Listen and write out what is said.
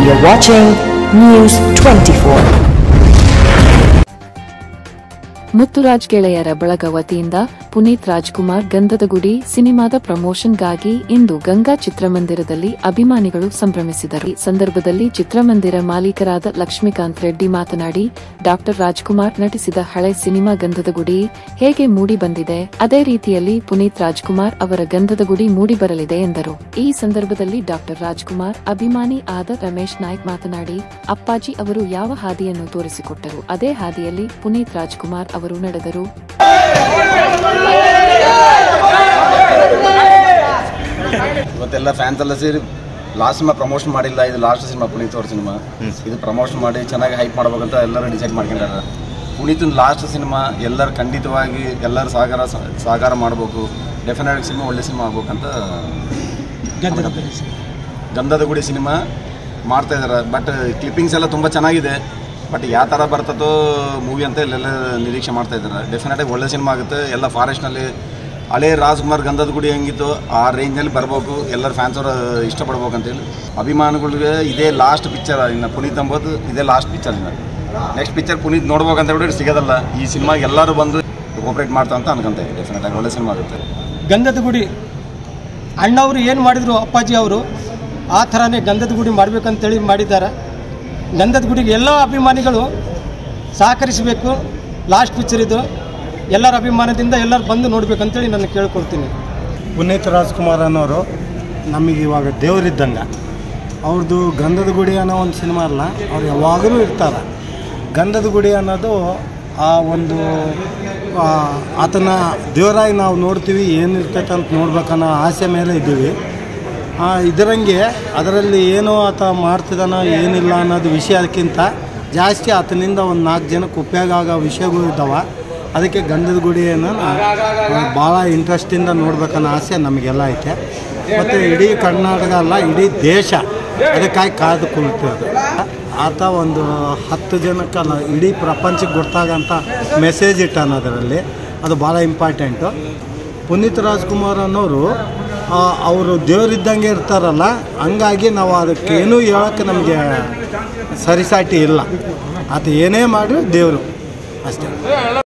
You're watching News 24. Muthuraj ಗೆಳೆಯರ ಬಳಗ ವತಿಯಿಂದ ಪುನೀತ್ ರಾಜ್ಕುಮಾರ್ ಗಂಧದ ಗುಡಿ ಸಿನಿಮಾದ ಪ್ರಮೋಷನ್ಗಾಗಿ ಇಂದು ಗಂಗಾ ಚಿತ್ರಮಂದಿರದಲ್ಲಿ ಅಭಿಮಾನಿಗಳು ಸಂಭ್ರಮಿಸಿದರು ಈ ಸಂದರ್ಭದಲ್ಲಿ ಚಿತ್ರಮಂದಿರ ಮಾಲೀಕರಾದ ಲಕ್ಷ್ಮೀಕಾಂತ್ ರೆಡ್ಡಿ ಮಾತನಾಡಿ ಡಾಕ್ಟರ್ ರಾಜ್ಕುಮಾರ್ ನಟಿಸಿದ ಹಳೆ ಸಿನಿಮಾ ಗಂಧದ ಗುಡಿ ಹೇಗೆ ಮೂಡಿ ಬಂದಿದೆ ಅದೇ ರೀತಿಯಲ್ಲಿ ಪುನೀತ್ ರಾಜ್ಕುಮಾರ್ ಅವರ ಗಂಧದ ಗುಡಿ ಮೂಡಿ ಬರಲಿದೆ ಎಂದರು ಈ ಸಂದರ್ಭದಲ್ಲಿ ಡಾಕ್ಟರ್ ರಾಜ್ಕುಮಾರ್ ಅಭಿಮಾನಿ ಆದ ರಮೇಶ್ ನಾಯ್ಕ್ ಮಾತನಾಡಿ ಅಪ್ಪಾಜಿ ಅವರು ಯಾವ ಹಾದಿಯನ್ನು ತೋರಿಸಿಕೊಟ್ಟರು ಅದೇ ಹಾದಿಯಲ್ಲಿ ಪುನೀತ್ ರಾಜ್ಕುಮಾರ್ ಅವರು ನಡೆದರು ಇವತ್ತೆಲ್ಲ ಫ್ಯಾನ್ಸ್ ಎಲ್ಲ ಸೇರಿ ಲಾಸ್ಟ್ ಸಿನಿಮಾ ಪ್ರಮೋಷನ್ ಮಾಡಿಲ್ಲ ಇದು ಲಾಸ್ಟ್ ಸಿನಿಮಾ ಪುನೀತ್ ಅವ್ರ ಸಿನಿಮಾ ಇದು ಪ್ರಮೋಷನ್ ಮಾಡಿ ಚೆನ್ನಾಗಿ ಹೈಪ್ ಮಾಡ್ಬೇಕಂತ ಎಲ್ಲರೂ ಡಿಸೈಡ್ ಮಾಡ್ಕೊಂಡಾರ ಪುನೀತನ ಲಾಸ್ಟ್ ಸಿನಿಮಾ ಎಲ್ಲರೂ ಖಂಡಿತವಾಗಿ ಎಲ್ಲರೂ ಸಾಗರ ಸಾಕಾರ ಮಾಡಬೇಕು ಡೆಫಿನೆಟ್ ಸಿನಿಮಾ ಒಳ್ಳೆ ಸಿನಿಮಾ ಆಗ್ಬೇಕಂತ ಗಂಧದ ಗುಡಿ ಸಿನಿಮಾ ಮಾಡ್ತಾ ಇದ್ದಾರೆ ಬಟ್ ಕ್ಲಿಪ್ಪಿಂಗ್ಸ್ ಎಲ್ಲ ತುಂಬ ಚೆನ್ನಾಗಿದೆ ಬಟ್ ಯಾವ ಥರ ಬರ್ತದೋ ಮೂವಿ ಅಂತ ಇಲ್ಲೆಲ್ಲ ನಿರೀಕ್ಷೆ ಮಾಡ್ತಾ ಇದ್ದಾರೆ ಡೆಫಿನೆಟಾಗಿ ಒಳ್ಳೆ ಸಿನಿಮಾ ಆಗುತ್ತೆ ಎಲ್ಲ ಫಾರೆಸ್ಟ್ನಲ್ಲಿ ಹಳೆ ರಾಜ್ಕುಮಾರ್ ಗಂಧದ ಗುಡಿ ಹೆಂಗಿತ್ತು ಆ ರೇಂಜ್ನಲ್ಲಿ ಬರಬೇಕು ಎಲ್ಲರ ಫ್ಯಾನ್ಸ್ ಅವರು ಇಷ್ಟಪಡ್ಬೇಕು ಅಂತೇಳಿ ಅಭಿಮಾನಿಗಳಿಗೆ ಇದೇ ಲಾಸ್ಟ್ ಪಿಕ್ಚರ್ ಇನ್ನು ಪುನೀತ್ ಅಂಬೋದು ಇದೇ ಲಾಸ್ಟ್ ಪಿಕ್ಚರ್ ಇನ್ನು ನೆಕ್ಸ್ಟ್ ಪಿಕ್ಚರ್ ಪುನೀತ್ ನೋಡ್ಬೇಕಂತ ಹೇಳಿದ್ರೆ ಸಿಗೋದಲ್ಲ ಈ ಸಿನಿಮಾಗೆ ಎಲ್ಲರೂ ಬಂದು ಕೋಪ್ರೇಟ್ ಮಾಡ್ತಾ ಅಂತ ಅನ್ಕೊಂತ ಡೆಫಿನೆಟಾಗಿ ಒಳ್ಳೆ ಸಿನಿಮಾ ಆಗುತ್ತೆ ಗಂಧದ ಗುಡಿ ಅಣ್ಣವರು ಏನು ಮಾಡಿದರು ಅಪ್ಪಾಜಿ ಅವರು ಆ ಥರನೇ ಗಂಧದ ಗುಡಿ ಮಾಡಬೇಕಂತೇಳಿ ಮಾಡಿದ್ದಾರೆ ಗಂಧದ ಗುಡಿಗೆ ಎಲ್ಲ ಅಭಿಮಾನಿಗಳು ಸಹಕರಿಸಬೇಕು ಲಾಸ್ಟ್ ಪಿಕ್ಚರ್ ಇದು ಎಲ್ಲರ ಅಭಿಮಾನದಿಂದ ಎಲ್ಲರೂ ಬಂದು ನೋಡ್ಬೇಕಂತೇಳಿ ನಾನು ಕೇಳ್ಕೊಳ್ತೀನಿ ಪುನೀತ್ ರಾಜ್ಕುಮಾರ್ ಅನ್ನೋರು ನಮಗೆ ಇವಾಗ ದೇವರಿದ್ದಂಗೆ ಅವ್ರದ್ದು ಗಂಧದ ಗುಡಿ ಅನ್ನೋ ಒಂದು ಸಿನಿಮಾ ಅಲ್ಲ ಅವ್ರು ಯಾವಾಗಲೂ ಇರ್ತಾರೆ ಗಂಧದ ಗುಡಿ ಅನ್ನೋದು ಆ ಒಂದು ಆ, ಆತನ ದೇವರಾಗಿ ನಾವು ನೋಡ್ತೀವಿ ಏನಿರ್ತೈತೆ ಅಂತ ನೋಡ್ಬೇಕನ್ನೋ ಆಸೆ ಮೇಲೆ ಇದ್ದೀವಿ ಆ, ಇದರಂಗೆ ಅದರಲ್ಲಿ ಏನೋ ಆತ ಮಾಡ್ತಿದ್ದಾನೋ ಏನಿಲ್ಲ ಅನ್ನೋದು ವಿಷಯಕ್ಕಿಂತ ಜಾಸ್ತಿ ಆತನಿಂದ ಒಂದು ನಾಲ್ಕು ಜನಕ್ಕೆ ಉಪಯೋಗ ಆಗೋ ವಿಷಯಗಳು ಇದ್ದಾವೆ ಅದಕ್ಕೆ ಗಂಧದ ಗುಡಿಯನ್ನು ಭಾಳ ಇಂಟ್ರೆಸ್ಟಿಂದ ನೋಡ್ಬೇಕನ್ನೋ ಆಸೆ ನಮಗೆಲ್ಲ ಐತೆ ಮತ್ತು ಇಡೀ ಕರ್ನಾಟಕ ಅಲ್ಲ ಇಡೀ ದೇಶ ಅದಕ್ಕಾಗಿ ಕಾದು ಕುಳಿತಿರೋದು ಆತ ಒಂದು ಹತ್ತು ಜನಕ್ಕಲ್ಲ ಇಡೀ ಪ್ರಪಂಚಕ್ಕೆ ಗೊತ್ತಾಗಂಥ ಮೆಸೇಜ್ ಇಟ್ಟಾನ ಅದರಲ್ಲಿ ಅದು ಭಾಳ ಇಂಪಾರ್ಟೆಂಟು ಪುನೀತ್ ರಾಜ್ಕುಮಾರ್ ಅನ್ನೋರು ಆ, ಅವರು ದೇವರಿದ್ದಂಗೆ ಇರ್ತಾರಲ್ಲ ಹಂಗಾಗಿ ನಾವು ಅದಕ್ಕೆ ಏನೂ ಹೇಳೋಕ್ಕೆ ನಮಗೆ ಸರಿಸಾಟಿ ಇಲ್ಲ ಆತ ಏನೇ ಮಾಡಿ ದೇವರು ಅಷ್ಟೇ